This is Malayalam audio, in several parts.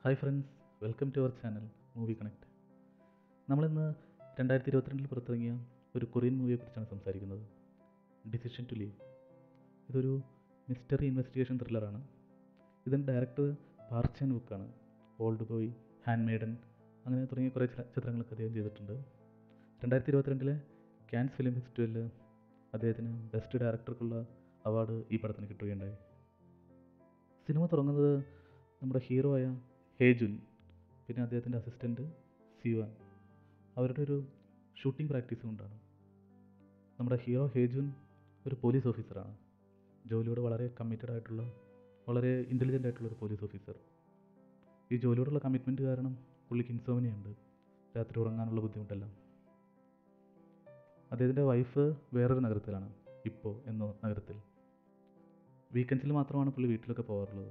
hi friends welcome to our channel movie connect നമ്മളിന്ന് രണ്ടായിരത്തി ഇരുപത്തിരണ്ടിൽ പുറത്തിറങ്ങിയ ഒരു കൊറിയൻ മൂവിയെക്കുറിച്ചാണ് സംസാരിക്കുന്നത് ഡിസിഷൻ ടു ലീവ് ഇതൊരു മിസ്റ്ററി ഇൻവെസ്റ്റിഗേഷൻ ത്രില്ലറാണ് ഇതിൻ്റെ ഡയറക്ടർ പാർച്ചാൻ ബുക്കാണ് ഓൾഡ് ബോയ് ഹാൻഡ് മെയ്ഡൻ അങ്ങനെ തുടങ്ങിയ കുറേ ചില ചിത്രങ്ങളൊക്കെ അദ്ദേഹം ചെയ്തിട്ടുണ്ട് രണ്ടായിരത്തി ഇരുപത്തിരണ്ടിലെ ക്യാൻസ് ഫിലിം ഫെസ്റ്റിവലിൽ അദ്ദേഹത്തിന് ബെസ്റ്റ് ഡയറക്ടർക്കുള്ള അവാർഡ് ഈ പടത്തിന് കിട്ടുകയുണ്ടായി സിനിമ തുടങ്ങുന്നത് നമ്മുടെ ഹീറോ ആയ ഹേജുൻ പിന്നെ അദ്ദേഹത്തിൻ്റെ അസിസ്റ്റൻറ്റ് സിവാൻ അവരുടെ ഒരു ഷൂട്ടിംഗ് പ്രാക്ടീസ് കൊണ്ടാണ് നമ്മുടെ ഹീറോ ഹേജുൻ ഒരു പോലീസ് ഓഫീസറാണ് ജോലിയോട് വളരെ കമ്മിറ്റഡ് ആയിട്ടുള്ള വളരെ ഇൻ്റലിജൻ്റ് ആയിട്ടുള്ള ഒരു പോലീസ് ഓഫീസർ ഈ ജോലിയോടുള്ള കമ്മിറ്റ്മെൻറ്റ് കാരണം പുള്ളിക്ക് ഇൻസോമിനിയുണ്ട് രാത്രി ഉറങ്ങാനുള്ള ബുദ്ധിമുട്ടെല്ലാം അദ്ദേഹത്തിൻ്റെ വൈഫ് വേറൊരു നഗരത്തിലാണ് ഇപ്പോൾ എന്ന നഗരത്തിൽ വീക്കെൻഡ്സിൽ മാത്രമാണ് പുള്ളി വീട്ടിലൊക്കെ പോകാറുള്ളത്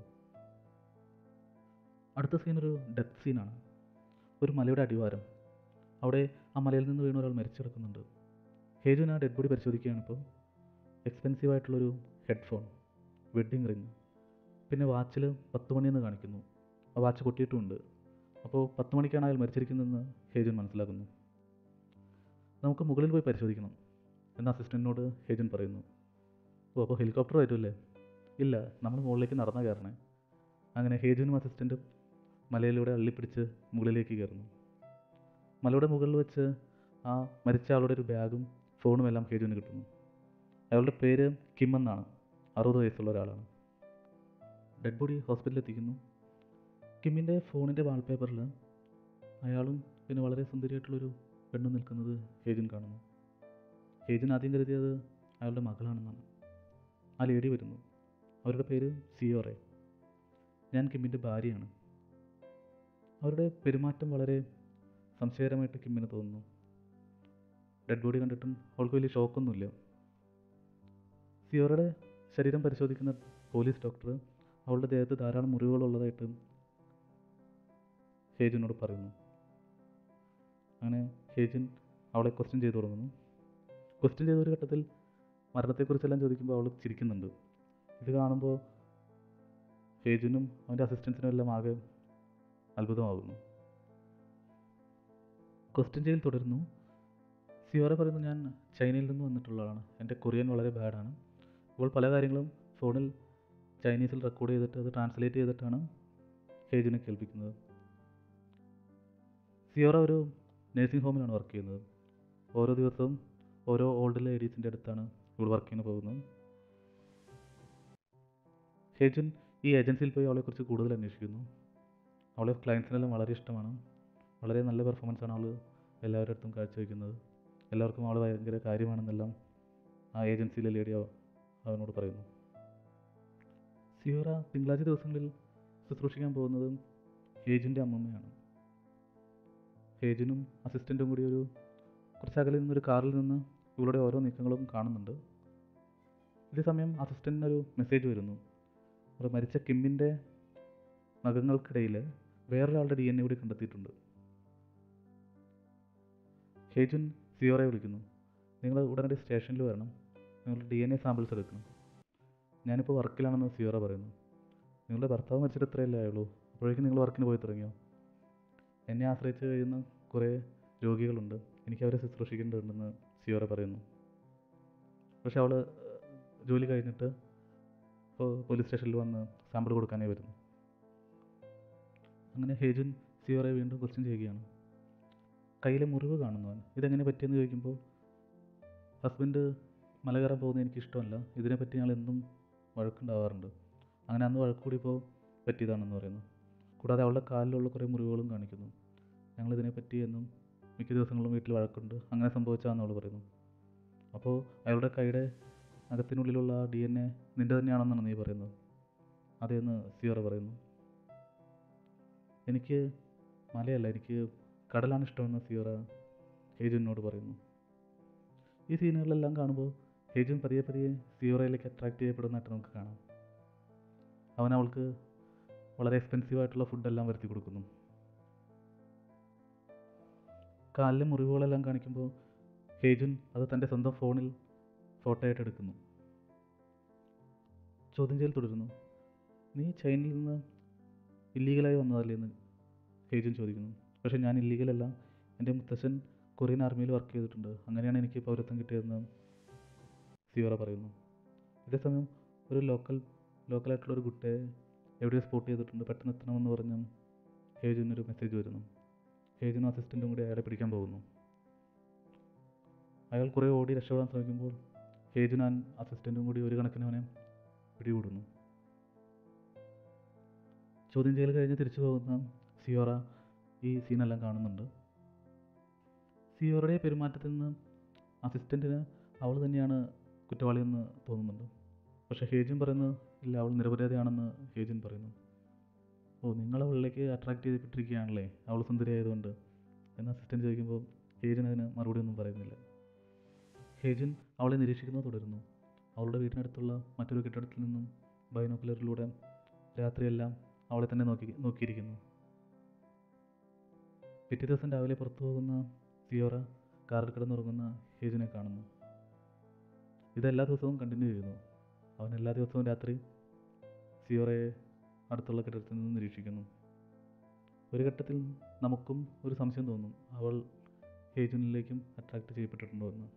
അടുത്ത സീൻ ഒരു ഡെത്ത് സീനാണ് ഒരു മലയുടെ അടിവാരം അവിടെ ആ മലയിൽ നിന്ന് വീണ് ഒരാൾ മരിച്ചു കിടക്കുന്നുണ്ട് ഹേജുൻ ആ ഡെഡ് ബോഡി പരിശോധിക്കുകയാണ് ഇപ്പോൾ എക്സ്പെൻസീവ് ആയിട്ടുള്ളൊരു ഹെഡ്ഫോൺ വെഡ്ഡിങ് റിങ് പിന്നെ വാച്ചിൽ പത്ത് മണിയെന്ന് കാണിക്കുന്നു ആ വാച്ച് പൊട്ടിയിട്ടുമുണ്ട് അപ്പോൾ പത്ത് മണിക്കാണ് അയാൾ മരിച്ചിരിക്കുന്നതെന്ന് ഹേജുൻ മനസ്സിലാക്കുന്നു നമുക്ക് മുകളിൽ പോയി പരിശോധിക്കണം എന്ന് അസിസ്റ്റൻറ്റിനോട് ഹേജുൻ പറയുന്നു ഓ അപ്പോൾ ഹെലികോപ്റ്റർ വരുമല്ലേ ഇല്ല നമ്മൾ മുകളിലേക്ക് നടന്ന കയറണേ അങ്ങനെ ഹേജുനും അസിസ്റ്റൻറ്റും മലയിലൂടെ അള്ളിപ്പിടിച്ച് മുകളിലേക്ക് കയറുന്നു മലയുടെ മുകളിൽ വെച്ച് ആ മരിച്ച ആളുടെ ഒരു ബാഗും ഫോണും എല്ലാം ഹേജുവിന് കിട്ടുന്നു അയാളുടെ പേര് കിം എന്നാണ് അറുപത് വയസ്സുള്ള ഒരാളാണ് ഡെഡ് ബോഡി ഹോസ്പിറ്റലിൽ എത്തിക്കുന്നു കിമ്മിൻ്റെ ഫോണിൻ്റെ വാൾപേപ്പറിൽ അയാളും പിന്നെ വളരെ സുന്ദരിയായിട്ടുള്ളൊരു പെണ്ണും നിൽക്കുന്നത് ഹേജുൻ കാണുന്നു ഹേജുൻ ആദ്യം കരുതിയത് അയാളുടെ മകളാണെന്നാണ് ആ ലേഡി വരുന്നു അവരുടെ പേര് സിയോറെ ഞാൻ കിമ്മിൻ്റെ ഭാര്യയാണ് അവരുടെ പെരുമാറ്റം വളരെ സംശയകരമായിട്ട് കിമ്മിന് തോന്നുന്നു ഡെഡ് ബോഡി കണ്ടിട്ടും അവൾക്ക് വലിയ ഷോക്കൊന്നുമില്ല സിയോറയുടെ ശരീരം പരിശോധിക്കുന്ന പോലീസ് ഡോക്ടർ അവളുടെ ദേഹത്ത് ധാരാളം മുറിവുകളുള്ളതായിട്ട് ഹേജുനോട് പറയുന്നു അങ്ങനെ ഹേജുൻ അവളെ ക്വസ്റ്റ്യൻ ചെയ്തു തുടങ്ങുന്നു ക്വസ്റ്റ്യൻ ചെയ്ത ഒരു ഘട്ടത്തിൽ മരണത്തെക്കുറിച്ചെല്ലാം ചോദിക്കുമ്പോൾ അവൾ ചിരിക്കുന്നുണ്ട് ഇത് കാണുമ്പോൾ ഹേജുനും അവൻ്റെ അസിസ്റ്റൻസിനും എല്ലാം ആകെ അത്ഭുതമാകുന്നു ക്വസ്റ്റ്യൻ ചെയ്യൽ തുടരുന്നു സിയോറ പറയുന്നു ഞാൻ ചൈനയിൽ നിന്ന് വന്നിട്ടുള്ളതാണ് എൻ്റെ കൊറിയൻ വളരെ ബാഡാണ് ഇപ്പോൾ പല കാര്യങ്ങളും ഫോണിൽ ചൈനീസിൽ റെക്കോർഡ് ചെയ്തിട്ട് അത് ട്രാൻസ്ലേറ്റ് ചെയ്തിട്ടാണ് ഹേജുനെ കേൾപ്പിക്കുന്നത് സിയോറ ഒരു നേഴ്സിംഗ് ഹോമിലാണ് വർക്ക് ചെയ്യുന്നത് ഓരോ ദിവസവും ഓരോ ഓൾഡ് ലേഡീസിൻ്റെ അടുത്താണ് ഇവൾ വർക്കിന് പോകുന്നത് ഹേജുൻ ഈ ഏജൻസിയിൽ പോയി അവളെക്കുറിച്ച് കൂടുതൽ അന്വേഷിക്കുന്നു അവളെ ക്ലയൻസിനെല്ലാം വളരെ ഇഷ്ടമാണ് വളരെ നല്ല പെർഫോമൻസ് ആണ് അവൾ എല്ലാവരുടെ അടുത്തും കാഴ്ചവെക്കുന്നത് എല്ലാവർക്കും അവൾ ഭയങ്കര കാര്യമാണെന്നെല്ലാം ആ ഏജൻസിയിലെ ലേഡി അവനോട് പറയുന്നു സിയോറ തിങ്കളാഴ്ച ദിവസങ്ങളിൽ ശുശ്രൂഷിക്കാൻ പോകുന്നത് ഹേജുൻ്റെ അമ്മമ്മയാണ് ഹേജുനും അസിസ്റ്റൻറ്റും കൂടി ഒരു കുറച്ചകലിൽ നിന്നൊരു കാറിൽ നിന്ന് ഇവളുടെ ഓരോ നീക്കങ്ങളും കാണുന്നുണ്ട് ഇതേ സമയം അസിസ്റ്റൻറ്റിന് ഒരു മെസ്സേജ് വരുന്നു അവിടെ മരിച്ച കിമ്മിൻ്റെ നഖങ്ങൾക്കിടയിൽ വേറൊരാളുടെ ഡി എൻ എ കൂടി കണ്ടെത്തിയിട്ടുണ്ട് ഹേജുൻ സിയോറെ വിളിക്കുന്നു നിങ്ങൾ ഉടനടി സ്റ്റേഷനിൽ വരണം നിങ്ങളുടെ ഡി എൻ എ സാമ്പിൾസ് എടുക്കണം ഞാനിപ്പോൾ വർക്കിലാണെന്ന് സിയോറ പറയുന്നു നിങ്ങളുടെ ഭർത്താവ് മരിച്ചിട്ട് എത്രയല്ലേ ആയുള്ളൂ അപ്പോഴേക്കും നിങ്ങൾ വർക്കിന് പോയി തുടങ്ങിയോ എന്നെ ആശ്രയിച്ച് കഴിയുന്ന കുറേ രോഗികളുണ്ട് എനിക്ക് അവരെ ശുശ്രൂഷിക്കേണ്ടതുണ്ടെന്ന് സിയോറ പറയുന്നു പക്ഷെ അവൾ ജോലി കഴിഞ്ഞിട്ട് ഇപ്പോൾ പോലീസ് സ്റ്റേഷനിൽ വന്ന് സാമ്പിൾ കൊടുക്കാനേ വരുന്നു അങ്ങനെ ഹേജുൻ സിയോറെ വീണ്ടും ക്വസ്റ്റ്യൻ ചെയ്യുകയാണ് കയ്യിലെ മുറിവ് കാണുന്നവൻ ഇതെങ്ങനെ പറ്റിയെന്ന് ചോദിക്കുമ്പോൾ ഹസ്ബൻഡ് മല കയറാൻ പോകുന്നത് എനിക്ക് ഇഷ്ടമല്ല ഇതിനെപ്പറ്റി ഞങ്ങൾ എന്നും വഴക്കുണ്ടാവാറുണ്ട് അങ്ങനെ അന്ന് വഴക്ക് കൂടിയപ്പോൾ പറ്റിയതാണെന്ന് പറയുന്നു കൂടാതെ അവളുടെ കാലിലുള്ള കുറേ മുറിവുകളും കാണിക്കുന്നു ഞങ്ങൾ ഇതിനെപ്പറ്റി എന്നും മിക്ക ദിവസങ്ങളും വീട്ടിൽ വഴക്കുണ്ട് അങ്ങനെ സംഭവിച്ചാന്ന് അവൾ പറയുന്നു അപ്പോൾ അയാളുടെ കൈയുടെ അകത്തിനുള്ളിലുള്ള ആ ഡി എൻ എ നിൻ്റെ തന്നെയാണെന്നാണ് നീ പറയുന്നത് അതേന്ന് സിയോറ പറയുന്നു എനിക്ക് മലയല്ല എനിക്ക് കടലാണ് ഇഷ്ടമെന്ന് സിയോറ ഹേജുനോട് പറയുന്നു ഈ സീനുകളെല്ലാം കാണുമ്പോൾ ഹേജുൻ പതിയെ പതിയെ സിയോറയിലേക്ക് അട്രാക്റ്റ് ചെയ്യപ്പെടുന്നതായിട്ട് നമുക്ക് കാണാം അവൻ അവൾക്ക് വളരെ എക്സ്പെൻസീവ് ആയിട്ടുള്ള ഫുഡെല്ലാം വരുത്തി കൊടുക്കുന്നു കാലിലെ മുറിവുകളെല്ലാം കാണിക്കുമ്പോൾ ഹേജുൻ അത് തൻ്റെ സ്വന്തം ഫോണിൽ ഫോട്ടോ ആയിട്ട് എടുക്കുന്നു ചോദ്യം ചെയ്യൽ തുടരുന്നു നീ ചൈനയിൽ നിന്ന് ഇല്ലീഗലായി വന്നതല്ലേ എന്ന് ഹേജുൻ ചോദിക്കുന്നു പക്ഷേ ഞാൻ ഇല്ലീഗലല്ല എൻ്റെ മുത്തശ്ശൻ കൊറിയൻ ആർമിയിൽ വർക്ക് ചെയ്തിട്ടുണ്ട് അങ്ങനെയാണ് എനിക്ക് പൗരത്വം കിട്ടിയതെന്ന് സിയോറ പറയുന്നു ഇതേസമയം ഒരു ലോക്കൽ ലോക്കലായിട്ടുള്ള ഒരു കുട്ടിയെ എവിടെയോ സ്പോട്ട് ചെയ്തിട്ടുണ്ട് പെട്ടെന്ന് എത്തണമെന്ന് പറഞ്ഞ് ഹേജുവിനൊരു മെസ്സേജ് വരുന്നു ഹേജുനും അസിസ്റ്റൻറ്റും കൂടി അയാളെ പിടിക്കാൻ പോകുന്നു അയാൾ കുറേ ഓടി രക്ഷപ്പെടാൻ ശ്രമിക്കുമ്പോൾ ഹേജുനാൻ അസിസ്റ്റൻറ്റും കൂടി ഒരു കണക്കിന് അവനെ പിടികൂടുന്നു ചോദ്യം ചെയ്യൽ കഴിഞ്ഞ് തിരിച്ചു പോകുന്ന സിയോറ ഈ സീനെല്ലാം കാണുന്നുണ്ട് സിയോറയുടെ പെരുമാറ്റത്തിൽ നിന്ന് അസിസ്റ്റൻറ്റിന് അവൾ തന്നെയാണ് കുറ്റവാളിയെന്ന് തോന്നുന്നുണ്ട് പക്ഷേ ഹേജുൻ പറയുന്നത് ഇല്ല അവൾ നിരപരാധിയാണെന്ന് ഹേജുൻ പറയുന്നു ഓ നിങ്ങൾ അവളിലേക്ക് അട്രാക്ട് ചെയ്തിട്ടിരിക്കുകയാണല്ലേ അവൾ സുന്ദരിയായതുകൊണ്ട് എന്ന് അസിസ്റ്റൻറ്റ് ചോദിക്കുമ്പോൾ ഹേജുൻ അതിന് മറുപടി ഒന്നും പറയുന്നില്ല ഹേജുൻ അവളെ നിരീക്ഷിക്കുന്നത് തുടരുന്നു അവളുടെ വീടിനടുത്തുള്ള മറ്റൊരു കെട്ടിടത്തിൽ നിന്നും ബൈനോക്കുലറിലൂടെ രാത്രിയെല്ലാം അവളെ തന്നെ നോക്കി നോക്കിയിരിക്കുന്നു പിറ്റേ ദിവസം രാവിലെ പുറത്തു പോകുന്ന സിയോറ കാറിൽ കിടന്നുറങ്ങുന്ന ഹേജുനെ കാണുന്നു ഇതെല്ലാ ദിവസവും കണ്ടിന്യൂ ചെയ്യുന്നു അവൻ എല്ലാ ദിവസവും രാത്രി സിയോറയെ അടുത്തുള്ള കെട്ടിടത്തിൽ നിന്ന് നിരീക്ഷിക്കുന്നു ഒരു ഘട്ടത്തിൽ നമുക്കും ഒരു സംശയം തോന്നും അവൾ ഹേജുനിലേക്കും അട്രാക്ട് ചെയ്യപ്പെട്ടിട്ടുണ്ടോ എന്ന്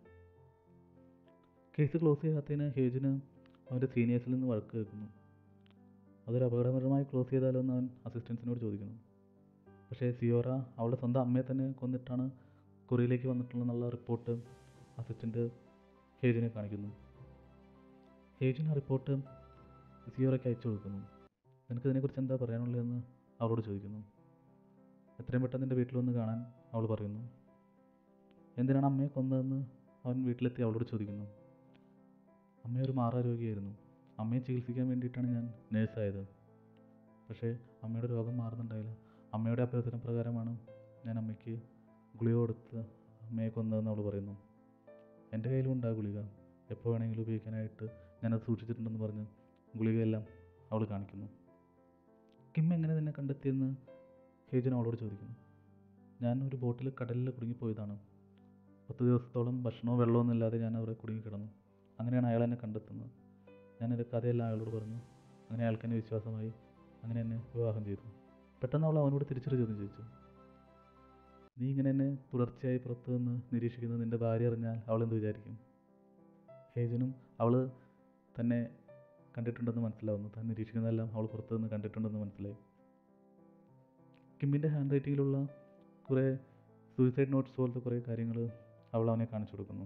കേസ് ക്ലോസ് ചെയ്യാത്തതിന് ഹേജുന് അവൻ്റെ സീനിയേഴ്സിൽ നിന്ന് വഴക്ക് കേൾക്കുന്നു അതൊരു അപകടകരമായി ക്ലോസ് ചെയ്താലോ എന്ന് അവൻ അസിസ്റ്റൻസിനോട് ചോദിക്കുന്നു പക്ഷേ സിയോറ അവളുടെ സ്വന്തം അമ്മയെ തന്നെ കൊന്നിട്ടാണ് കൊറിയയിലേക്ക് വന്നിട്ടുള്ളതെന്നുള്ള റിപ്പോർട്ട് അസിസ്റ്റൻറ്റ് ഹേജിനെ കാണിക്കുന്നു ഹേജിൻ ആ റിപ്പോർട്ട് സിയോറയ്ക്ക് അയച്ചു കൊടുക്കുന്നു നിനക്ക് ഇതിനെക്കുറിച്ച് എന്താ പറയാനുള്ളതെന്ന് അവളോട് ചോദിക്കുന്നു എത്രയും പെട്ടെന്ന് എൻ്റെ വീട്ടിൽ വന്ന് കാണാൻ അവൾ പറയുന്നു എന്തിനാണ് അമ്മയെ കൊന്നതെന്ന് അവൻ വീട്ടിലെത്തി അവളോട് ചോദിക്കുന്നു അമ്മ ഒരു മാറാരോഗിയായിരുന്നു അമ്മയെ ചികിത്സിക്കാൻ വേണ്ടിയിട്ടാണ് ഞാൻ നേഴ്സായത് പക്ഷേ അമ്മയുടെ രോഗം മാറുന്നുണ്ടായില്ല അമ്മയുടെ അഭ്യർത്ഥന പ്രകാരമാണ് ഞാൻ അമ്മയ്ക്ക് ഗുളിക കൊടുത്ത് അമ്മയെ കൊന്നതെന്ന് അവൾ പറയുന്നു എൻ്റെ കയ്യിലും ഉണ്ട് ആ ഗുളിക എപ്പോൾ വേണമെങ്കിലും ഉപയോഗിക്കാനായിട്ട് ഞാനത് സൂക്ഷിച്ചിട്ടുണ്ടെന്ന് പറഞ്ഞ് ഗുളികയെല്ലാം അവൾ കാണിക്കുന്നു കിം എങ്ങനെ നിന്നെ കണ്ടെത്തിയെന്ന് ഹേജൻ അവളോട് ചോദിക്കുന്നു ഞാൻ ഒരു ബോട്ടിൽ കടലിൽ കുടുങ്ങിപ്പോയതാണ് പത്ത് ദിവസത്തോളം ഭക്ഷണമോ വെള്ളമൊന്നും ഇല്ലാതെ ഞാൻ അവിടെ കുടുങ്ങിക്കിടന്നു അങ്ങനെയാണ് അയാൾ എന്നെ കണ്ടെത്തുന്നത് ഞാൻ എൻ്റെ കഥയെല്ലാം അയാളോട് പറഞ്ഞു അങ്ങനെ അയാൾക്ക് എന്നെ വിശ്വാസമായി അങ്ങനെ എന്നെ വിവാഹം ചെയ്തു പെട്ടെന്ന് അവൾ അവനോട് തിരിച്ചൊരു ചോദ്യം ചോദിച്ചു നീ ഇങ്ങനെ എന്നെ തുടർച്ചയായി പുറത്തു നിന്ന് നിരീക്ഷിക്കുന്നത് നിൻ്റെ ഭാര്യ അറിഞ്ഞാൽ അവൾ എന്ത് വിചാരിക്കും ഹേജനും അവൾ തന്നെ കണ്ടിട്ടുണ്ടെന്ന് മനസ്സിലാവുന്നു താൻ നിരീക്ഷിക്കുന്നതെല്ലാം അവൾ പുറത്തു നിന്ന് കണ്ടിട്ടുണ്ടെന്ന് മനസ്സിലായി കിമ്മിൻ്റെ ഹാൻഡ് റൈറ്റിങ്ങിലുള്ള കുറേ സൂയിസൈഡ് നോട്ട്സ് പോലത്തെ കുറേ കാര്യങ്ങൾ അവൾ അവനെ കാണിച്ചു കൊടുക്കുന്നു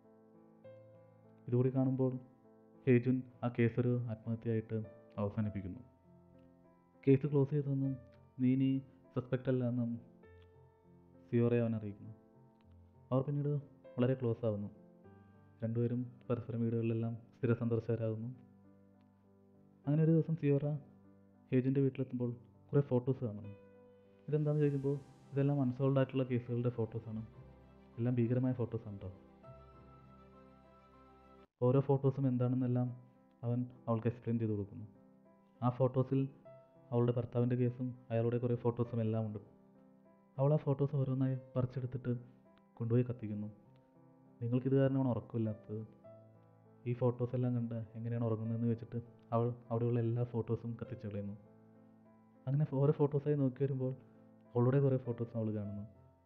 ഇതുകൂടി കാണുമ്പോൾ ഹേജുൻ ആ കേസ് ഒരു ആത്മഹത്യയായിട്ട് അവസാനിപ്പിക്കുന്നു കേസ് ക്ലോസ് ചെയ്തതെന്നും നീ ഇനി സസ്പെക്റ്റ് അല്ല എന്നും സിയോറെ അവൻ അറിയിക്കുന്നു അവർ പിന്നീട് വളരെ ക്ലോസ് ആവുന്നു രണ്ടുപേരും പരസ്പരം വീടുകളിലെല്ലാം സ്ഥിര സന്ദർശകരാകുന്നു അങ്ങനെ ഒരു ദിവസം സിയോറ ഹേജിൻ്റെ വീട്ടിലെത്തുമ്പോൾ കുറേ ഫോട്ടോസ് കാണുന്നു ഇതെന്താണെന്ന് ചോദിക്കുമ്പോൾ ഇതെല്ലാം അൺസോൾഡ് ആയിട്ടുള്ള കേസുകളുടെ ഫോട്ടോസാണ് എല്ലാം ഭീകരമായ ഫോട്ടോസാണ് കേട്ടോ ഓരോ ഫോട്ടോസും എന്താണെന്നെല്ലാം അവൻ അവൾക്ക് എക്സ്പ്ലെയിൻ ചെയ്ത് കൊടുക്കുന്നു ആ ഫോട്ടോസിൽ അവളുടെ ഭർത്താവിൻ്റെ കേസും അയാളുടെ കുറേ ഫോട്ടോസും എല്ലാം ഉണ്ട് അവൾ ആ ഫോട്ടോസ് ഓരോന്നായി പറിച്ചെടുത്തിട്ട് കൊണ്ടുപോയി കത്തിക്കുന്നു നിങ്ങൾക്കിത് കാരണമാണ് ഉറക്കമില്ലാത്തത് ഈ ഫോട്ടോസ് എല്ലാം കണ്ട് എങ്ങനെയാണ് ഉറങ്ങുന്നതെന്ന് വെച്ചിട്ട് അവൾ അവിടെയുള്ള എല്ലാ ഫോട്ടോസും കത്തിച്ച് കളയുന്നു അങ്ങനെ ഓരോ ഫോട്ടോസായി നോക്കി വരുമ്പോൾ അവളുടെ കുറേ ഫോട്ടോസ് അവൾ കാണുന്നു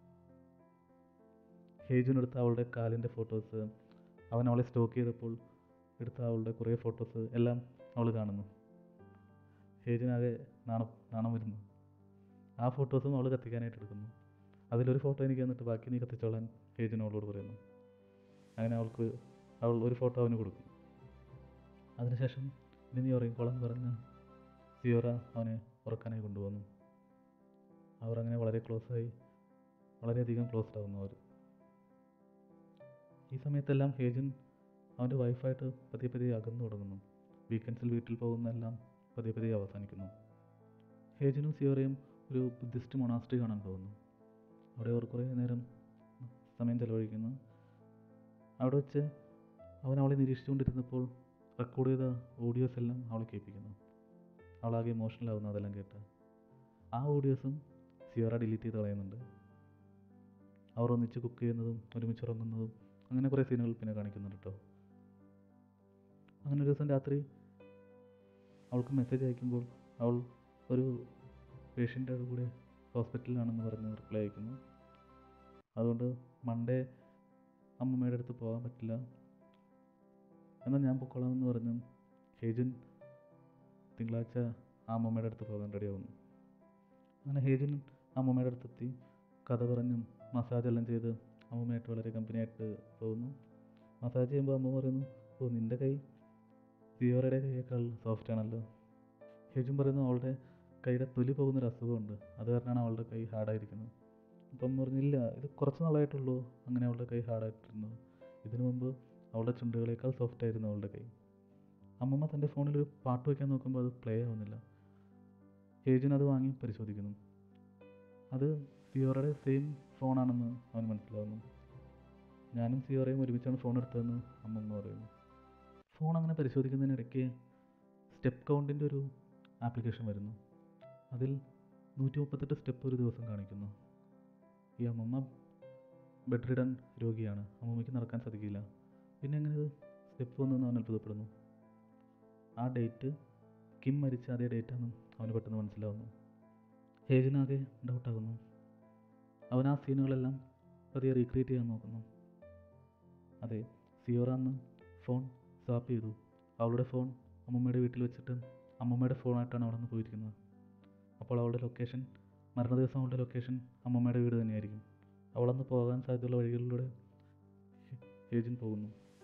ഹേജുനെടുത്ത അവളുടെ കാലിൻ്റെ ഫോട്ടോസ് അവൻ അവളെ സ്റ്റോക്ക് ചെയ്തപ്പോൾ എടുത്ത അവളുടെ കുറേ ഫോട്ടോസ് എല്ലാം അവൾ കാണുന്നു ഹേജനാകെ നാണം നാണം വരുന്നു ആ ഫോട്ടോസും അവൾ കത്തിക്കാനായിട്ട് എടുക്കുന്നു അതിലൊരു ഫോട്ടോ എനിക്ക് തന്നിട്ട് ബാക്കി നീ കത്തിച്ചോളാൻ ഹേജൻ അവളോട് പറയുന്നു അങ്ങനെ അവൾക്ക് അവൾ ഒരു ഫോട്ടോ അവന് കൊടുക്കും അതിനുശേഷം ഇനി നീ ഉറങ്ങിക്കോളാൻ പറഞ്ഞ് സിയോറ അവനെ ഉറക്കാനായി കൊണ്ടുപോകുന്നു അവർ അങ്ങനെ വളരെ ക്ലോസായി വളരെയധികം ക്ലോസ്ഡ് ആവുന്നു അവർ ഈ സമയത്തെല്ലാം ഹേജൻ അവൻ്റെ വൈഫായിട്ട് പതിയെ പതിയെ അകന്നു തുടങ്ങുന്നു വീക്കെൻഡ്സിൽ വീട്ടിൽ പോകുന്നതെല്ലാം പതിയെ പതിയെ അവസാനിക്കുന്നു ഹേജനും സിയോറയും ഒരു ബുദ്ധിസ്റ്റ് മൊണാസ്ട്രി കാണാൻ പോകുന്നു അവിടെ അവർ കുറേ നേരം സമയം ചെലവഴിക്കുന്നു അവിടെ വെച്ച് അവൻ അവളെ നിരീക്ഷിച്ചുകൊണ്ടിരുന്നപ്പോൾ റെക്കോർഡ് ചെയ്ത ഓഡിയോസ് എല്ലാം അവളെ കേൾപ്പിക്കുന്നു അവളാകെ ഇമോഷണൽ ആവുന്നു അതെല്ലാം കേട്ട് ആ ഓഡിയോസും സിയോറ ഡിലീറ്റ് ചെയ്ത് കളയുന്നുണ്ട് അവർ ഒന്നിച്ച് കുക്ക് ചെയ്യുന്നതും ഒരുമിച്ച് ഉറങ്ങുന്നതും അങ്ങനെ കുറേ സീനുകൾ പിന്നെ കാണിക്കുന്നുണ്ട് കേട്ടോ അങ്ങനെ ഒരു ദിവസം രാത്രി അവൾക്ക് മെസ്സേജ് അയക്കുമ്പോൾ അവൾ ഒരു പേഷ്യൻ്റെ കൂടെ ഹോസ്പിറ്റലിലാണെന്ന് പറഞ്ഞ് റിപ്ലൈ അയക്കുന്നു അതുകൊണ്ട് മൺഡേ അമ്മമ്മയുടെ അടുത്ത് പോകാൻ പറ്റില്ല എന്നാൽ ഞാൻ പൊക്കോളാമെന്ന് പറഞ്ഞ് ഹേജുൻ തിങ്കളാഴ്ച ആ അമ്മമ്മയുടെ അടുത്ത് പോകാൻ റെഡിയാവുന്നു അങ്ങനെ ഹേജുൻ അമ്മമ്മയുടെ അടുത്തെത്തി കഥ പറഞ്ഞും മസാജ് എല്ലാം ചെയ്ത് അമ്മമ്മയായിട്ട് വളരെ കമ്പനിയായിട്ട് പോകുന്നു മസാജ് ചെയ്യുമ്പോൾ അമ്മ പറയുന്നു ഓ നിൻ്റെ കൈ സിയോറയുടെ കൈയേക്കാൾ സോഫ്റ്റ് ആണല്ലോ ഹേജുൻ പറയുന്നു അവളുടെ കൈയുടെ തൊലി പോകുന്നൊരു അസുഖമുണ്ട് അത് കാരണമാണ് അവളുടെ കൈ ഹാർഡായിരിക്കുന്നത് അപ്പം അമ്മ പറഞ്ഞില്ല ഇത് കുറച്ച് നാളായിട്ടുള്ളൂ അങ്ങനെ അവളുടെ കൈ ഹാർഡായിട്ടിരുന്നത് ഇതിനു മുമ്പ് അവളുടെ ചുണ്ടുകളേക്കാൾ സോഫ്റ്റ് ആയിരുന്നു അവളുടെ കൈ അമ്മമ്മ തൻ്റെ ഫോണിൽ ഒരു പാട്ട് വയ്ക്കാൻ നോക്കുമ്പോൾ അത് പ്ലേ ആവുന്നില്ല ഹേജുൻ അത് വാങ്ങി പരിശോധിക്കുന്നു അത് സിയോറയുടെ സെയിം ഫോണാണെന്ന് അവൻ മനസ്സിലാവുന്നു ഞാനും സിയോറയും ഒരുമിച്ചാണ് ഫോൺ എടുത്തതെന്ന് അമ്മമ്മ പറയുന്നു ഫോൺ അങ്ങനെ പരിശോധിക്കുന്നതിനിടയ്ക്ക് സ്റ്റെപ്പ് കൗണ്ടിൻ്റെ ഒരു ആപ്ലിക്കേഷൻ വരുന്നു അതിൽ നൂറ്റി മുപ്പത്തെട്ട് സ്റ്റെപ്പ് ഒരു ദിവസം കാണിക്കുന്നു ഈ അമ്മമ്മ ബെഡ് റിഡൻ രോഗിയാണ് അമ്മമ്മയ്ക്ക് നടക്കാൻ സാധിക്കില്ല പിന്നെ എങ്ങനെ ഇത് സ്റ്റെപ്പ് വന്നെന്ന് അവൻ അത്ഭുതപ്പെടുന്നു ആ ഡേറ്റ് കിം മരിച്ച അതേ ഡേറ്റാണെന്ന് അവന് പെട്ടെന്ന് മനസ്സിലാവുന്നു ഹേജനാകെ ഡൗട്ടാകുന്നു അവൻ ആ സീനുകളെല്ലാം പതിയെ റീക്രിയേറ്റ് ചെയ്യാൻ നോക്കുന്നു അതെ സിയോറ അന്ന് ഫോൺ സ്വാപ്പ് ചെയ്തു അവളുടെ ഫോൺ അമ്മമ്മയുടെ വീട്ടിൽ വെച്ചിട്ട് അമ്മമ്മയുടെ ഫോണായിട്ടാണ് അവിടെ നിന്ന് പോയിരിക്കുന്നത് അപ്പോൾ അവളുടെ ലൊക്കേഷൻ മരണ ദിവസം അവളുടെ ലൊക്കേഷൻ അമ്മമ്മയുടെ വീട് തന്നെയായിരിക്കും അവളന്ന് പോകാൻ സാധ്യതയുള്ള വഴികളിലൂടെ ഏജൻ പോകുന്നു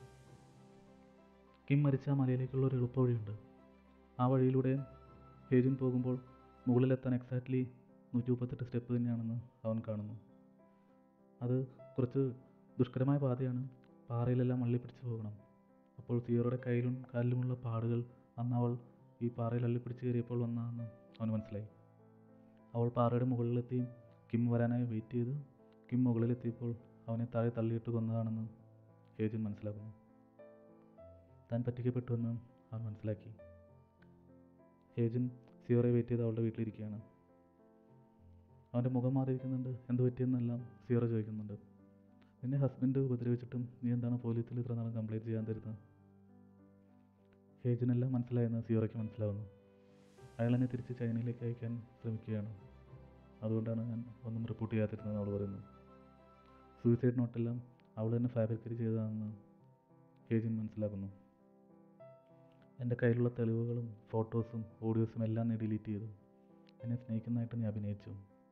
കിം മരിച്ച ആ മലയിലേക്കുള്ള ഒരു എളുപ്പ വഴിയുണ്ട് ആ വഴിയിലൂടെ ഏജൻ പോകുമ്പോൾ മുകളിലെത്താൻ എക്സാക്ട്ലി നൂറ്റി മുപ്പത്തെട്ട് സ്റ്റെപ്പ് തന്നെയാണെന്ന് അവൻ കാണുന്നു അത് കുറച്ച് ദുഷ്കരമായ പാതയാണ് പാറയിലെല്ലാം അള്ളി പിടിച്ച് പോകണം അപ്പോൾ സിയോറുടെ കയ്യിലും കാലിലുമുള്ള പാടുകൾ അന്ന് അവൾ ഈ പാറയിൽ അള്ളിപ്പിടിച്ച് കയറിയപ്പോൾ വന്നതെന്ന് അവന് മനസ്സിലായി അവൾ പാറയുടെ മുകളിലെത്തി കിം വരാനായി വെയിറ്റ് ചെയ്ത് കിം മുകളിലെത്തിയപ്പോൾ അവനെ താഴെ തള്ളിയിട്ട് കൊന്നതാണെന്ന് ഏജൻ മനസ്സിലാക്കുന്നു താൻ പറ്റിക്കപ്പെട്ടുവെന്ന് അവൻ മനസ്സിലാക്കി ഏജൻ സിയോറെ വെയിറ്റ് ചെയ്ത് അവളുടെ വീട്ടിലിരിക്കുകയാണ് അവൻ്റെ മുഖം മാറിയിരിക്കുന്നുണ്ട് എന്ത് പറ്റിയെന്നെല്ലാം സിയോറ ചോദിക്കുന്നുണ്ട് നിന്നെ ഹസ്ബൻഡ് ഉപദ്രവിച്ചിട്ടും നീ എന്താണ് പോലീസിൽ ഇത്ര നാളും കംപ്ലൈൻറ്റ് ചെയ്യാൻ തരുന്നത് ഹേജനെല്ലാം മനസ്സിലായെന്ന് സിയോറയ്ക്ക് മനസ്സിലാവുന്നു അയാൾ എന്നെ തിരിച്ച് ചൈനയിലേക്ക് അയക്കാൻ ശ്രമിക്കുകയാണ് അതുകൊണ്ടാണ് ഞാൻ ഒന്നും റിപ്പോർട്ട് ചെയ്യാതിരുന്നത് അവൾ പറയുന്നു സൂയിസൈഡ് നോട്ടെല്ലാം അവൾ തന്നെ ഫാബ്രിക്കേറ്റ് ചെയ്തതാണെന്ന് ഹേജിൻ മനസ്സിലാക്കുന്നു എൻ്റെ കയ്യിലുള്ള തെളിവുകളും ഫോട്ടോസും ഓഡിയോസും എല്ലാം നീ ഡിലീറ്റ് ചെയ്തു എന്നെ സ്നേഹിക്കുന്നതായിട്ട് നീ അഭിനയിച്ചു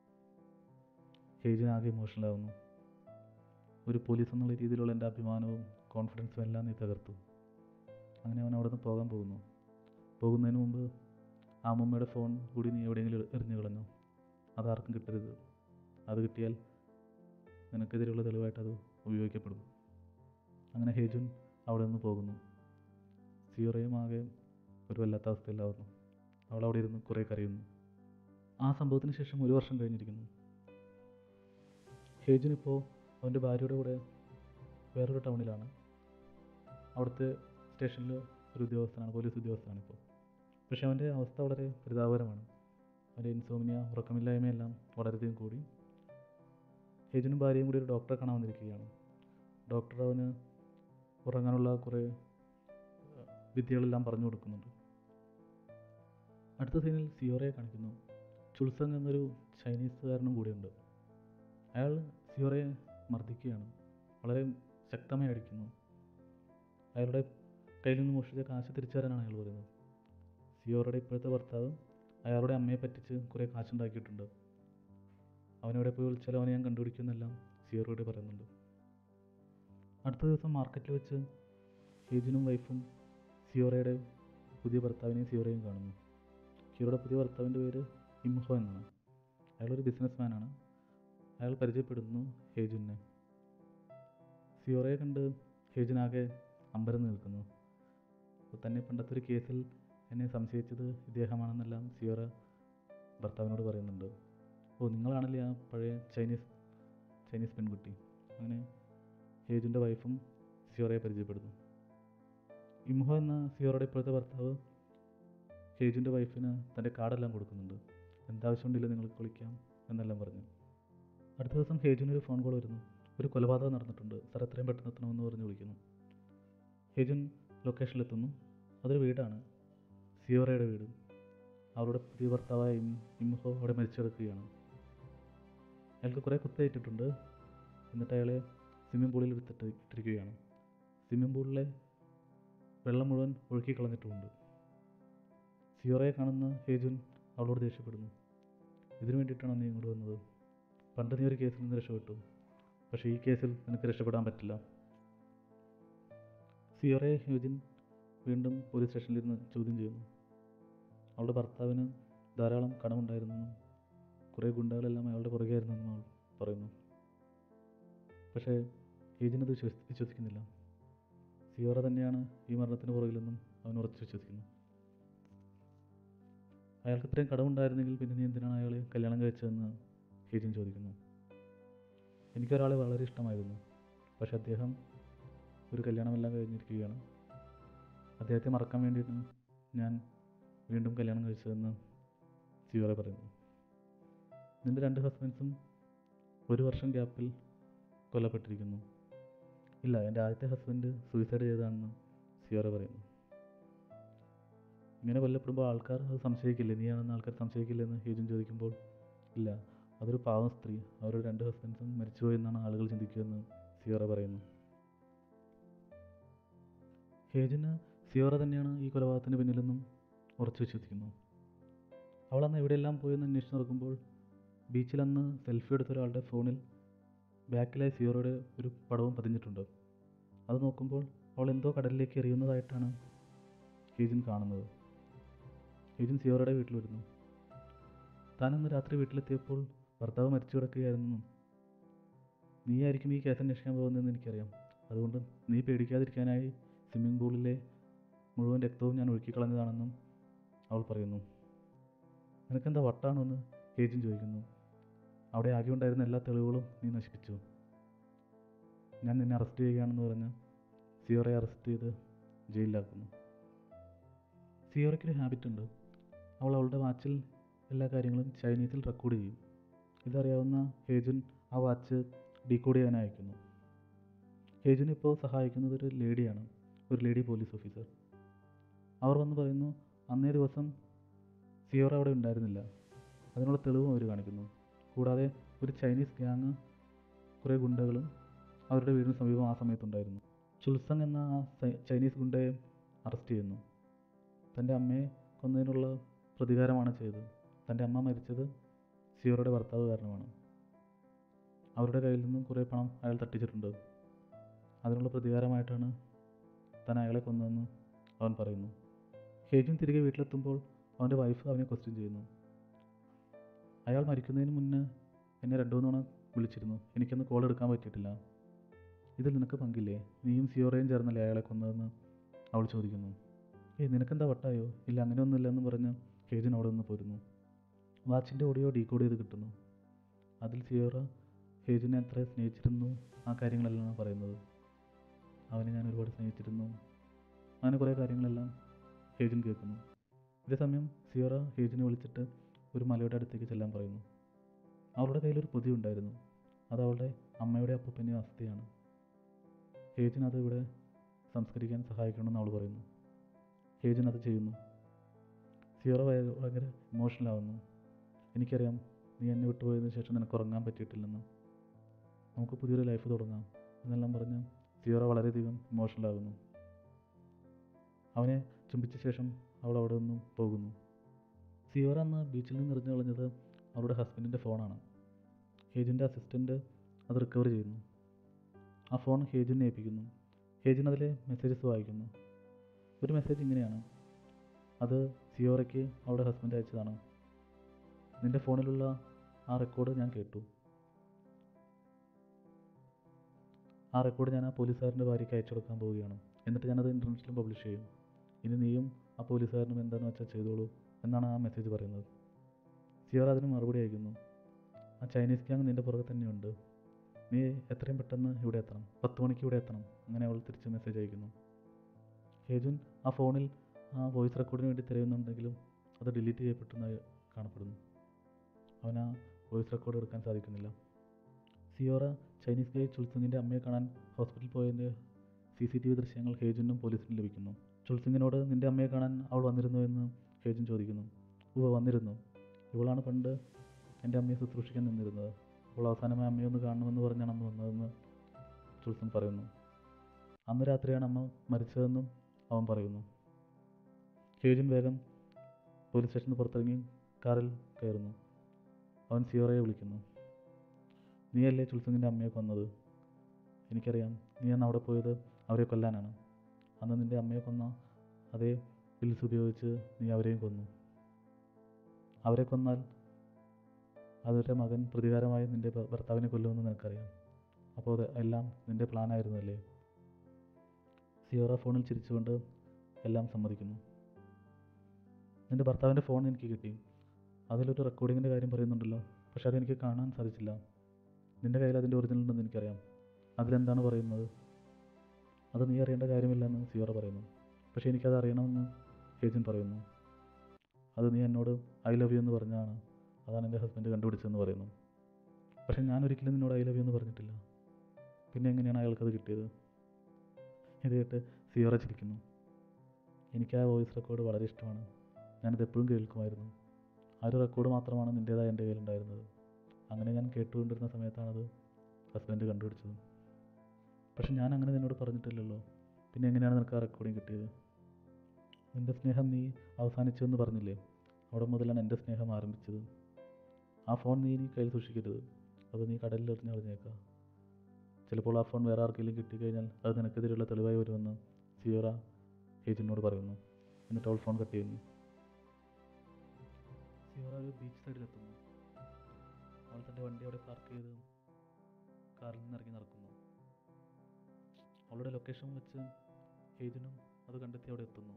ഹേജിൻ ആകെ ഇമോഷണൽ ആവുന്നു ഒരു പോലീസ് എന്നുള്ള രീതിയിലുള്ള എൻ്റെ അഭിമാനവും കോൺഫിഡൻസും എല്ലാം നീ തകർത്തു അങ്ങനെ അവൻ അവിടെ നിന്ന് പോകാൻ പോകുന്നു പോകുന്നതിന് മുമ്പ് ആ അമ്മമ്മയുടെ ഫോൺ കൂടി നീ എവിടെയെങ്കിലും എറി- എറിഞ്ഞു കളഞ്ഞു അതാർക്കും കിട്ടരുത് അത് കിട്ടിയാൽ നിനക്കെതിരെയുള്ള തെളിവായിട്ട് അത് ഉപയോഗിക്കപ്പെടും അങ്ങനെ ഹേജുൻ അവിടെ നിന്ന് പോകുന്നു സിയോറയും ആകെ ഒരു വല്ലാത്ത അവസ്ഥയിലാവുന്നു അവൾ അവിടെ ഇരുന്ന് കുറേ കരയുന്നു ആ സംഭവത്തിന് ശേഷം ഒരു വർഷം കഴിഞ്ഞിരിക്കുന്നു ഹേജുൻ ഇപ്പോൾ അവൻ്റെ ഭാര്യയുടെ കൂടെ വേറൊരു ടൗണിലാണ് അവിടുത്തെ സ്റ്റേഷനിൽ ഒരു ഉദ്യോഗസ്ഥനാണ് പോലീസ് ഉദ്യോഗസ്ഥനാണ് ഇപ്പോൾ പക്ഷേ അവൻ്റെ അവസ്ഥ വളരെ പരിതാപകരമാണ് അവൻ്റെ ഇൻസോമിനിയ ഉറക്കമില്ലായ്മയെല്ലാം വളരെയധികം കൂടി ഹേജനും ഭാര്യയും കൂടി ഒരു ഡോക്ടറെ കാണാൻ വന്നിരിക്കുകയാണ് ഡോക്ടർ അവന് ഉറങ്ങാനുള്ള കുറേ ഏഹ്, വിദ്യകളെല്ലാം പറഞ്ഞു കൊടുക്കുന്നുണ്ട് അടുത്ത സീനിൽ സിയോറയെ കാണിക്കുന്നു ചുൾസങ് എന്നൊരു ചൈനീസുകാരനും കൂടിയുണ്ട് അയാൾ സിയോറയെ മർദ്ദിക്കുകയാണ് വളരെ ശക്തമായി അടിക്കുന്നു അയാളുടെ കയ്യിൽ നിന്ന് മോഷ്ടിച്ച കാശ് തിരിച്ചു തരാനാണ് അയാൾ പറയുന്നത് സിയോറയുടെ ഇപ്പോഴത്തെ ഭർത്താവ് അയാളുടെ അമ്മയെ പറ്റിച്ച് കുറേ കാശുണ്ടാക്കിയിട്ടുണ്ട് അവനെവിടെ പോയി വിളിച്ചാലും അവനെ ഞാൻ കണ്ടുപിടിക്കുമെന്നെല്ലാം സിയോറയോട് പറയുന്നുണ്ട് അടുത്ത ദിവസം മാർക്കറ്റിൽ വെച്ച് ഹേജിനും വൈഫും സിയോറയുടെ പുതിയ ഭർത്താവിനെയും സിയോറയും കാണുന്നു സിയോറയുടെ പുതിയ ഭർത്താവിൻ്റെ പേര് ഇംഹോ എന്നാണ് അയാളൊരു ബിസിനസ് മാനാണ് അയാൾ പരിചയപ്പെടുന്നു ഹേജുനെ സിയോറയെ കണ്ട് ഹേജുനാകെ അമ്പരന്ന് നിൽക്കുന്നു അപ്പോൾ തന്നെ പണ്ടത്തെ ഒരു കേസിൽ എന്നെ സംശയിച്ചത് ഇദ്ദേഹമാണെന്നെല്ലാം സിയോറ ഭർത്താവിനോട് പറയുന്നുണ്ട് ഓ നിങ്ങളാണല്ലേ ആ പഴയ ചൈനീസ് ചൈനീസ് പെൺകുട്ടി അങ്ങനെ ഹേജുൻ്റെ വൈഫും സിയോറയെ പരിചയപ്പെടുന്നു ഇംഹോ എന്ന സിയോറയുടെ ഇപ്പോഴത്തെ ഭർത്താവ് ഹേജുൻ്റെ വൈഫിന് തൻ്റെ കാർഡെല്ലാം കൊടുക്കുന്നുണ്ട് എന്താവശ്യമുണ്ടില്ല നിങ്ങൾക്ക് വിളിക്കാം എന്നെല്ലാം പറഞ്ഞു അടുത്ത ദിവസം ഹേജുവിന് ഒരു ഫോൺ കോൾ വരുന്നു ഒരു കൊലപാതകം നടന്നിട്ടുണ്ട് സാർ എത്രയും പെട്ടെന്ന് എത്തണമെന്ന് പറഞ്ഞ് വിളിക്കുന്നു ഹേജുൻ ലൊക്കേഷനിലെത്തുന്നു അതൊരു വീടാണ് സിയോറയുടെ വീട് അവരുടെ പുതിയ ഭർത്താവായ ഇം ഇംഹോ അവിടെ മരിച്ചു കിടക്കുകയാണ് അയാൾക്ക് കുറേ കുത്തേറ്റിട്ടുണ്ട് എന്നിട്ട് അയാളെ സ്വിമ്മിംഗ് പൂളിൽ എടുത്തിട്ട് ഇട്ടിരിക്കുകയാണ് സ്വിമ്മിംഗ് പൂളിലെ വെള്ളം മുഴുവൻ ഒഴുക്കി കളഞ്ഞിട്ടുമുണ്ട് സിയോറയെ കാണുന്ന ഹേജുൻ അവളോട് ദേഷ്യപ്പെടുന്നു ഇതിനു വേണ്ടിയിട്ടാണ് നീ ഇങ്ങോട്ട് വന്നത് പണ്ട് നീ ഒരു കേസിൽ നിന്ന് രക്ഷപ്പെട്ടു പക്ഷേ ഈ കേസിൽ നിനക്ക് രക്ഷപ്പെടാൻ പറ്റില്ല സിയോറയെ ഹ്യൂജിൻ വീണ്ടും പോലീസ് സ്റ്റേഷനിലിരുന്ന് ചോദ്യം ചെയ്യുന്നു അവളുടെ ഭർത്താവിന് ധാരാളം കടമുണ്ടായിരുന്നെന്നും കുറേ ഗുണ്ടകളെല്ലാം അയാളുടെ പുറകെയായിരുന്നെന്നും അവൾ പറയുന്നു പക്ഷേ ഹ്യൂജിനത് വിശ്വസി വിശ്വസിക്കുന്നില്ല സിയോറ തന്നെയാണ് ഈ മരണത്തിന് പുറകിലെന്നും അവൻ ഉറച്ചു വിശ്വസിക്കുന്നു അയാൾക്ക് ഇത്രയും കടമുണ്ടായിരുന്നെങ്കിൽ പിന്നെ നീ എന്തിനാണ് അയാളെ കല്യാണം കഴിച്ചതെന്ന് ഹീജൻ ചോദിക്കുന്നു എനിക്കൊരാളെ വളരെ ഇഷ്ടമായിരുന്നു പക്ഷെ അദ്ദേഹം ഒരു കല്യാണമെല്ലാം കഴിഞ്ഞിരിക്കുകയാണ് അദ്ദേഹത്തെ മറക്കാൻ വേണ്ടിയിട്ടാണ് ഞാൻ വീണ്ടും കല്യാണം കഴിച്ചതെന്ന് സിയോറ പറയുന്നു നിൻ്റെ രണ്ട് ഹസ്ബൻഡ്സും ഒരു വർഷം ഗ്യാപ്പിൽ കൊല്ലപ്പെട്ടിരിക്കുന്നു ഇല്ല എൻ്റെ ആദ്യത്തെ ഹസ്ബൻഡ് സൂയിസൈഡ് ചെയ്തതാണെന്ന് സിയോറ പറയുന്നു ഇങ്ങനെ കൊല്ലപ്പെടുമ്പോൾ ആൾക്കാർ അത് സംശയിക്കില്ലേ നീയാണെന്ന് ആൾക്കാർ സംശയിക്കില്ലെന്ന് ഹ്യൂജൻ ചോദിക്കുമ്പോൾ ഇല്ല അതൊരു പാവം സ്ത്രീ അവരുടെ രണ്ട് ഹസ്ബൻഡ്സും മരിച്ചുപോയി എന്നാണ് ആളുകൾ ചിന്തിക്കുമെന്ന് സിയോറ പറയുന്നു ഹേജന് സിയോറ തന്നെയാണ് ഈ കൊലപാതകത്തിന് പിന്നിലെന്നും ഉറച്ചു വിശ്വസിക്കുന്നു അവൾ അന്ന് എവിടെയെല്ലാം പോയെന്ന് അന്വേഷിച്ച് നോക്കുമ്പോൾ ബീച്ചിൽ അന്ന് സെൽഫി എടുത്ത ഒരാളുടെ ഫോണിൽ ബാക്കിലായി സിയോറയുടെ ഒരു പടവും പതിഞ്ഞിട്ടുണ്ട് അത് നോക്കുമ്പോൾ അവൾ എന്തോ കടലിലേക്ക് എറിയുന്നതായിട്ടാണ് ഹീജിൻ കാണുന്നത് ഹീജിൻ സിയോറയുടെ വീട്ടിൽ വരുന്നു താൻ അന്ന് രാത്രി വീട്ടിലെത്തിയപ്പോൾ ഭർത്താവ് മരിച്ചു കിടക്കുകയായിരുന്നെന്നും നീയായിരിക്കും ഈ കേസ് അന്വേഷിക്കാൻ പോകുന്നതെന്ന് എനിക്കറിയാം അതുകൊണ്ട് നീ പേടിക്കാതിരിക്കാനായി സ്വിമ്മിംഗ് പൂളിലെ മുഴുവൻ രക്തവും ഞാൻ ഒഴുക്കിക്കളഞ്ഞതാണെന്നും അവൾ പറയുന്നു നിനക്കെന്താ വട്ടാണെന്ന് ഹേജിൻ ചോദിക്കുന്നു അവിടെ ആകെ ഉണ്ടായിരുന്ന എല്ലാ തെളിവുകളും നീ നശിപ്പിച്ചു ഞാൻ നിന്നെ അറസ്റ്റ് ചെയ്യുകയാണെന്ന് പറഞ്ഞ് സിയോറയെ അറസ്റ്റ് ചെയ്ത് ജയിലിലാക്കുന്നു സിയോറയ്ക്കൊരു ഹാബിറ്റ് ഉണ്ട് അവൾ അവളുടെ വാച്ചിൽ എല്ലാ കാര്യങ്ങളും ചൈനീസിൽ റെക്കോർഡ് ചെയ്യും ഇതറിയാവുന്ന ഹേജുൻ ആ വാച്ച് ഡീകോഡ് ചെയ്യാൻ അയക്കുന്നു ഹേജുൻ ഇപ്പോൾ സഹായിക്കുന്നത് ഒരു ലേഡിയാണ് ഒരു ലേഡി പോലീസ് ഓഫീസർ അവർ വന്ന് പറയുന്നു അന്നേ ദിവസം സിയോറ അവിടെ ഉണ്ടായിരുന്നില്ല അതിനുള്ള തെളിവും അവർ കാണിക്കുന്നു കൂടാതെ ഒരു ചൈനീസ് ഗ്യാങ് കുറേ ഗുണ്ടകളും അവരുടെ വീടിന് സമീപം ആ സമയത്തുണ്ടായിരുന്നു ചുൽസങ് എന്ന ആ സൈ- ചൈനീസ് ഗുണ്ടയെ അറസ്റ്റ് ചെയ്യുന്നു തൻ്റെ അമ്മയെ കൊന്നതിനുള്ള പ്രതികാരമാണ് ചെയ്തത് തൻ്റെ അമ്മ മരിച്ചത് സിയോറയുടെ ഭർത്താവ് കാരണമാണ് അവരുടെ കയ്യിൽ നിന്നും കുറേ പണം അയാൾ തട്ടിച്ചിട്ടുണ്ട് അതിനുള്ള പ്രതികാരമായിട്ടാണ് താൻ അയാളെ കൊന്നതെന്ന് അവൻ പറയുന്നു ഹേജുൻ തിരികെ വീട്ടിലെത്തുമ്പോൾ അവൻ്റെ വൈഫ് അവനെ ക്വസ്റ്റ്യൻ ചെയ്യുന്നു അയാൾ മരിക്കുന്നതിന് മുന്നേ എന്നെ രണ്ടു മൂന്ന് തവണ വിളിച്ചിരുന്നു എനിക്കൊന്ന് കോൾ എടുക്കാൻ പറ്റിയിട്ടില്ല ഇതിൽ നിനക്ക് പങ്കില്ലേ നീയും സിയോറയും ചേർന്നല്ലേ അയാളെ കൊന്നതെന്ന് അവൾ ചോദിക്കുന്നു ഏയ് നിനക്കെന്താ വട്ടായോ ഇല്ല അങ്ങനെയൊന്നുമില്ല എന്ന് പറഞ്ഞ് ഹേജൻ അവിടെ നിന്ന് പോരുന്നു വാച്ചിൻ്റെ ഓഡിയോ ഡീകോഡ് ചെയ്ത് കിട്ടുന്നു അതിൽ സിയോറ ഹേജിനെ എത്ര സ്നേഹിച്ചിരുന്നു ആ കാര്യങ്ങളെല്ലാം പറയുന്നത് അവനെ ഞാൻ ഒരുപാട് സ്നേഹിച്ചിരുന്നു അങ്ങനെ കുറേ കാര്യങ്ങളെല്ലാം ഹേജൻ കേൾക്കുന്നു ഇതേസമയം സിയോറ ഹേജിനെ വിളിച്ചിട്ട് ഒരു മലയുടെ അടുത്തേക്ക് ചെല്ലാൻ പറയുന്നു അവളുടെ കയ്യിലൊരു പൊതി ഉണ്ടായിരുന്നു അത് അവളുടെ അമ്മയുടെ അപ്പൂപ്പൻ്റെ അസ്ഥിയാണ് ഹേജൻ അത് ഇവിടെ സംസ്കരിക്കാൻ സഹായിക്കണമെന്ന് അവൾ പറയുന്നു ഹേജൻ അത് ചെയ്യുന്നു സിയോറ ഭയ- ഭയങ്കര ഇമോഷണൽ ആവുന്നു എനിക്കറിയാം നീ എന്നെ വിട്ടുപോയതിനു ശേഷം നിനക്ക് ഉറങ്ങാൻ പറ്റിയിട്ടില്ലെന്ന് നമുക്ക് പുതിയൊരു ലൈഫ് തുടങ്ങാം എന്നെല്ലാം പറഞ്ഞ് സിയോറ വളരെയധികം ഇമോഷണൽ ആകുന്നു അവനെ ചുംബിച്ച ശേഷം അവൾ അവിടെ നിന്നും പോകുന്നു സിയോറ അന്ന് ബീച്ചിൽ നിന്ന് എറിഞ്ഞു കളഞ്ഞത് അവളുടെ ഹസ്ബൻഡിൻ്റെ ഫോണാണ് ഹേജിൻ്റെ അസിസ്റ്റൻ്റ് അത് റിക്കവർ ചെയ്യുന്നു ആ ഫോൺ ഹേജിനെ ഏൽപ്പിക്കുന്നു ഹേജിൻ അതിലെ മെസ്സേജസ് വായിക്കുന്നു ഒരു മെസ്സേജ് ഇങ്ങനെയാണ് അത് സിയോറയ്ക്ക് അവളുടെ ഹസ്ബൻഡ് അയച്ചതാണ് നിൻ്റെ ഫോണിലുള്ള ആ റെക്കോർഡ് ഞാൻ കേട്ടു ആ റെക്കോർഡ് ഞാൻ ആ പോലീസുകാരൻ്റെ ഭാര്യയ്ക്ക് അയച്ചു കൊടുക്കാൻ പോവുകയാണ് എന്നിട്ട് ഞാനത് ഇൻ്റർനെറ്റിലും പബ്ലിഷ് ചെയ്യും ഇനി നീയും ആ പോലീസുകാരനും എന്താണെന്ന് വെച്ചാൽ ചെയ്തോളൂ എന്നാണ് ആ മെസ്സേജ് പറയുന്നത് സിയോർ അതിന് മറുപടി അയക്കുന്നു ആ ചൈനീസ് ഗ്യാങ് നിൻ്റെ പുറകെ തന്നെയുണ്ട് നീ എത്രയും പെട്ടെന്ന് ഇവിടെ എത്തണം പത്ത് മണിക്ക് ഇവിടെ എത്തണം അങ്ങനെ അവൾ തിരിച്ച് മെസ്സേജ് അയക്കുന്നു ഹേജുൻ ആ ഫോണിൽ ആ വോയിസ് റെക്കോർഡിന് വേണ്ടി തിരയുന്നുണ്ടെങ്കിലും അത് ഡിലീറ്റ് ചെയ്യപ്പെട്ടെന്നായി കാണപ്പെടുന്നു അവൻ ആ വോയിസ് റെക്കോർഡ് എടുക്കാൻ സാധിക്കുന്നില്ല സിയോറ ചൈനീസ് ഗൈ ചുൽസിങ്ങിൻ്റെ അമ്മയെ കാണാൻ ഹോസ്പിറ്റലിൽ പോയതിൻ്റെ സി സി ടി വി ദൃശ്യങ്ങൾ ഹേജുനും പോലീസിനും ലഭിക്കുന്നു ചുൽസിങ്ങിനോട് നിൻ്റെ അമ്മയെ കാണാൻ അവൾ വന്നിരുന്നു എന്ന് ഹേജുൻ ചോദിക്കുന്നു ഉവ വന്നിരുന്നു ഇവളാണ് പണ്ട് എൻ്റെ അമ്മയെ ശുശ്രൂഷിക്കാൻ നിന്നിരുന്നത് അപ്പോൾ അവസാനമായി അമ്മയെ ഒന്ന് കാണണമെന്ന് പറഞ്ഞാണ് അമ്മ വന്നതെന്ന് ചുൾസൺ പറയുന്നു അന്ന് രാത്രിയാണ് അമ്മ മരിച്ചതെന്നും അവൻ പറയുന്നു ഹ്യൂജിൻ വേഗം പോലീസ് സ്റ്റേഷന് പുറത്തിറങ്ങി കാറിൽ കയറുന്നു അവൻ സിയോറയെ വിളിക്കുന്നു നീയല്ലേ ചുൾസങ്ങിൻ്റെ അമ്മയെ കൊന്നത് എനിക്കറിയാം നീ അന്ന് അവിടെ പോയത് അവരെ കൊല്ലാനാണ് അന്ന് നിൻ്റെ അമ്മയെ കൊന്ന അതേ പിൽസ് ഉപയോഗിച്ച് നീ അവരെയും കൊന്നു അവരെ കൊന്നാൽ അവരുടെ മകൻ പ്രതികാരമായി നിൻ്റെ ഭ- ഭർത്താവിനെ കൊല്ലുമെന്ന് നിനക്കറിയാം അപ്പോൾ അത് എല്ലാം നിൻ്റെ പ്ലാനായിരുന്നല്ലേ സിയോറ ഫോണിൽ ചിരിച്ചുകൊണ്ട് എല്ലാം സമ്മതിക്കുന്നു നിൻ്റെ ഭർത്താവിൻ്റെ ഫോൺ എനിക്ക് കിട്ടി അതിലൊരു റെക്കോർഡിങ്ങിൻ്റെ കാര്യം പറയുന്നുണ്ടല്ലോ പക്ഷെ അതെനിക്ക് കാണാൻ സാധിച്ചില്ല നിൻ്റെ കയ്യിൽ അതിൻ്റെ ഒറിജിനൽ ഉണ്ടെന്ന് എനിക്കറിയാം അതിലെന്താണ് പറയുന്നത് അത് നീ അറിയേണ്ട കാര്യമില്ലെന്ന് സിയോറ പറയുന്നു പക്ഷേ എനിക്കത് അറിയണമെന്ന് ഏജൻ പറയുന്നു അത് നീ എന്നോട് ഐ ലവ് യു എന്ന് പറഞ്ഞതാണ് അതാണ് എൻ്റെ ഹസ്ബൻഡ് കണ്ടുപിടിച്ചതെന്ന് പറയുന്നു പക്ഷേ ഞാൻ ഒരിക്കലും നിന്നോട് ഐ ലവ് യു എന്ന് പറഞ്ഞിട്ടില്ല പിന്നെ എങ്ങനെയാണ് അയാൾക്കത് കിട്ടിയത് ഇത് കേട്ട് സിയോറ ചിരിക്കുന്നു എനിക്ക് ആ വോയിസ് റെക്കോർഡ് വളരെ ഇഷ്ടമാണ് ഞാനത് എപ്പോഴും കേൾക്കുമായിരുന്നു ആ ഒരു റെക്കോർഡ് മാത്രമാണ് നിൻ്റേതായ എൻ്റെ കയ്യിലുണ്ടായിരുന്നത് അങ്ങനെ ഞാൻ കേട്ടുകൊണ്ടിരുന്ന സമയത്താണത് ഹസ്ബൻഡ് കണ്ടുപിടിച്ചത് പക്ഷെ ഞാൻ അങ്ങനെ നിന്നോട് പറഞ്ഞിട്ടില്ലല്ലോ പിന്നെ എങ്ങനെയാണ് നിനക്ക് ആ റെക്കോർഡിങ് കിട്ടിയത് നിൻ്റെ സ്നേഹം നീ അവസാനിച്ചു എന്ന് പറഞ്ഞില്ലേ അവിടെ മുതലാണ് എൻ്റെ സ്നേഹം ആരംഭിച്ചത് ആ ഫോൺ നീ ഇനി കയ്യിൽ സൂക്ഷിക്കരുത് അത് നീ കടലിൽ എറിഞ്ഞ് കളഞ്ഞേക്കാം ചിലപ്പോൾ ആ ഫോൺ വേറെ ആർക്കെങ്കിലും കിട്ടിക്കഴിഞ്ഞാൽ അത് നിനക്കെതിരെയുള്ള തെളിവായി വരുമെന്ന് സിയോറ ഏജന്റിനോട് പറയുന്നു എന്നിട്ട് അവൾ ഫോൺ കട്ട് ചെയ്യുന്നു സിയോറ ഒരു ബീച്ച് സൈഡിലെത്തുന്നു അവൾ തൻ്റെ വണ്ടി അവിടെ പാർക്ക് ചെയ്ത് കാറിൽ നിന്ന് ഇറങ്ങി നടക്കുന്നു അവളുടെ ലൊക്കേഷൻ വെച്ച് ഏജനും അത് കണ്ടെത്തി അവിടെ എത്തുന്നു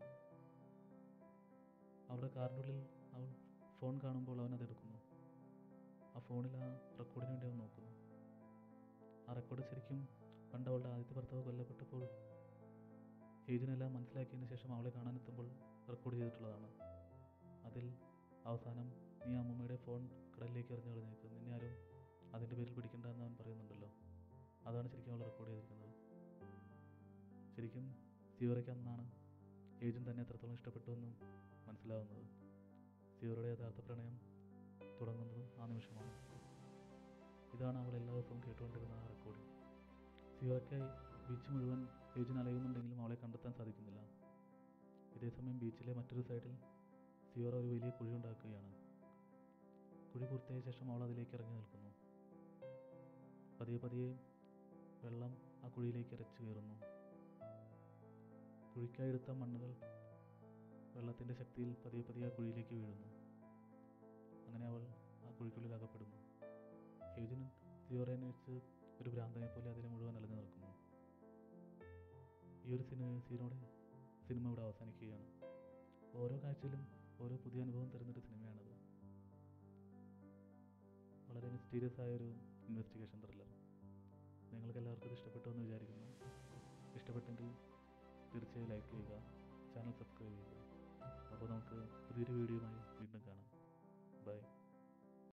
അവളുടെ കാറിൻ്റെ ഉള്ളിൽ അവൾ ഫോൺ കാണുമ്പോൾ അവൻ അത് എടുക്കുന്നു ആ ഫോണിൽ ആ റെക്കോർഡിന് വേണ്ടി അവൻ നോക്കുന്നു ആ റെക്കോർഡ് ശരിക്കും പണ്ട് അവളുടെ ആദ്യത്തെ ഭർത്താവ് കൊല്ലപ്പെട്ടപ്പോൾ ഏജനെല്ലാം മനസ്സിലാക്കിയതിന് ശേഷം അവളെ കാണാനെത്തുമ്പോൾ റെക്കോർഡ് ചെയ്തിട്ടുള്ളതാണ് അതിൽ അവസാനം നീ അമ്മൂമ്മയുടെ ഫോൺ കടലിലേക്ക് എറിഞ്ഞു കളഞ്ഞേക്ക് നിന്നെ ആരും അതിൻ്റെ പേരിൽ പിടിക്കണ്ടെന്ന് അവൻ പറയുന്നുണ്ടല്ലോ അതാണ് ശരിക്കും അവൾ റെക്കോർഡ് ചെയ്തിരിക്കുന്നത് ശരിക്കും സിയോറയ്ക്ക് അന്നാണ് ഏജൻ തന്നെ എത്രത്തോളം ഇഷ്ടപ്പെട്ടു എന്നും മനസ്സിലാവുന്നത് സിയോറയുടെ യഥാർത്ഥ പ്രണയം തുടങ്ങുന്നതും ആ നിമിഷമാണ് ഇതാണ് അവൾ എല്ലാ ദിവസവും കേട്ടുകൊണ്ടിരുന്ന ആ റെക്കോർഡിംഗ് സിയോറയ്ക്കായി ബീച്ച് മുഴുവൻ ഏജൻ അലയുന്നുണ്ടെങ്കിലും അവളെ കണ്ടെത്താൻ സാധിക്കുന്നില്ല ഇതേസമയം ബീച്ചിലെ മറ്റൊരു സൈഡിൽ സിയോറ ഒരു വലിയ കുഴി ഉണ്ടാക്കുകയാണ് കുഴി പൂർത്തിയായ ശേഷം അവൾ അതിലേക്ക് ഇറങ്ങി നിൽക്കുന്നു പതിയെ പതിയെ വെള്ളം ആ കുഴിയിലേക്ക് ഇരച്ചു കയറുന്നു കുഴിക്കായി എടുത്ത മണ്ണുകൾ വെള്ളത്തിൻ്റെ ശക്തിയിൽ പതിയെ പതിയെ ആ കുഴിയിലേക്ക് വീഴുന്നു അങ്ങനെ അവൾ ആ കുഴിക്കുള്ളിൽ അകപ്പെടുന്നു ഏജനും സിയോറയെ വെച്ച് ഒരു ഭ്രാന്തനെ പോലെ അതിനെ മുഴുവൻ അലഞ്ഞു നിൽക്കുന്നു ഈ ഒരു സിനിമ സീനോടെ സിനിമ ഇവിടെ അവസാനിക്കുകയാണ് ഓരോ കാഴ്ചയിലും ഓരോ പുതിയ അനുഭവം തരുന്നൊരു സിനിമയാണത് വളരെ മിസ്റ്റീരിയസ് ആയ ഒരു ഇൻവെസ്റ്റിഗേഷൻ ത്രില്ലർ നിങ്ങൾക്ക് എല്ലാവർക്കും ഇത് ഇഷ്ടപ്പെട്ടു എന്ന് വിചാരിക്കുന്നു ഇഷ്ടപ്പെട്ടെങ്കിൽ തീർച്ചയായും ലൈക്ക് ചെയ്യുക ചാനൽ സബ്സ്ക്രൈബ് ചെയ്യുക അപ്പോൾ നമുക്ക് പുതിയൊരു വീഡിയോയുമായി വീണ്ടും കാണാം ബൈ